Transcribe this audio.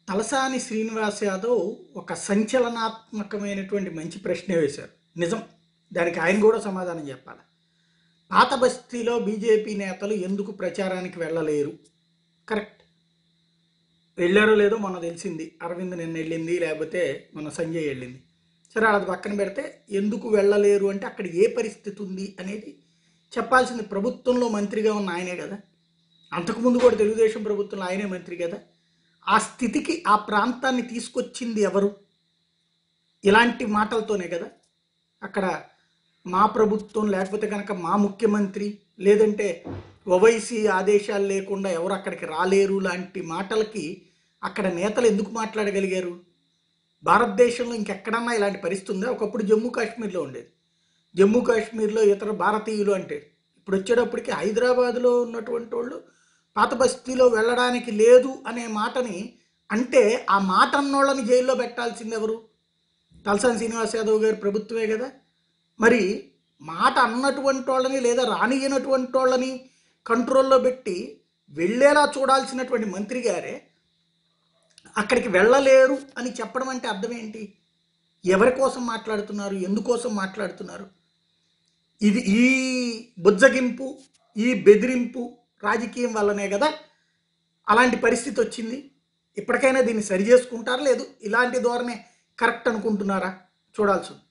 తలసాని శ్రీనివాస్ యాదవ్ ఒక సంచలనాత్మకమైనటువంటి మంచి ప్రశ్న వేశారు నిజం దానికి ఆయన కూడా సమాధానం చెప్పాలి పాత బస్తీలో బీజేపీ నేతలు ఎందుకు ప్రచారానికి వెళ్ళలేరు కరెక్ట్ వెళ్ళారో లేదో మొన్న తెలిసింది అరవింద్ నిన్న వెళ్ళింది లేకపోతే మొన్న సంజయ్ వెళ్ళింది సరే అది పక్కన పెడితే ఎందుకు వెళ్ళలేరు అంటే అక్కడ ఏ పరిస్థితి ఉంది అనేది చెప్పాల్సింది ప్రభుత్వంలో మంత్రిగా ఉన్న ఆయనే కదా అంతకుముందు కూడా తెలుగుదేశం ప్రభుత్వంలో ఆయనే మంత్రి కదా ఆ స్థితికి ఆ ప్రాంతాన్ని తీసుకొచ్చింది ఎవరు ఇలాంటి మాటలతోనే కదా అక్కడ మా ప్రభుత్వం లేకపోతే కనుక మా ముఖ్యమంత్రి లేదంటే ఓవైసీ ఆదేశాలు లేకుండా ఎవరు అక్కడికి రాలేరు లాంటి మాటలకి అక్కడ నేతలు ఎందుకు మాట్లాడగలిగారు భారతదేశంలో ఇంకెక్కడన్నా ఇలాంటి పరిస్థితి ఉందా ఒకప్పుడు జమ్మూ కాశ్మీర్లో ఉండేది జమ్మూ కాశ్మీర్లో ఇతర భారతీయులు అంటే ఇప్పుడు వచ్చేటప్పటికి హైదరాబాద్లో ఉన్నటువంటి వాళ్ళు పాత బస్తీలో వెళ్ళడానికి లేదు అనే మాటని అంటే ఆ మాట అన్నోళ్ళని జైల్లో పెట్టాల్సింది ఎవరు తలసాని శ్రీనివాస్ యాదవ్ గారి ప్రభుత్వమే కదా మరి మాట అన్నటువంటి వాళ్ళని లేదా రానియనటువంటి వాళ్ళని కంట్రోల్లో పెట్టి వెళ్ళేలా చూడాల్సినటువంటి మంత్రి గారే అక్కడికి వెళ్ళలేరు అని చెప్పడం అంటే అర్థం ఏంటి ఎవరి కోసం మాట్లాడుతున్నారు ఎందుకోసం మాట్లాడుతున్నారు ఇది ఈ బుజ్జగింపు ఈ బెదిరింపు రాజకీయం వల్లనే కదా అలాంటి పరిస్థితి వచ్చింది ఇప్పటికైనా దీన్ని సరి చేసుకుంటారా లేదు ఇలాంటి ధోరణే కరెక్ట్ అనుకుంటున్నారా చూడాల్సి ఉంది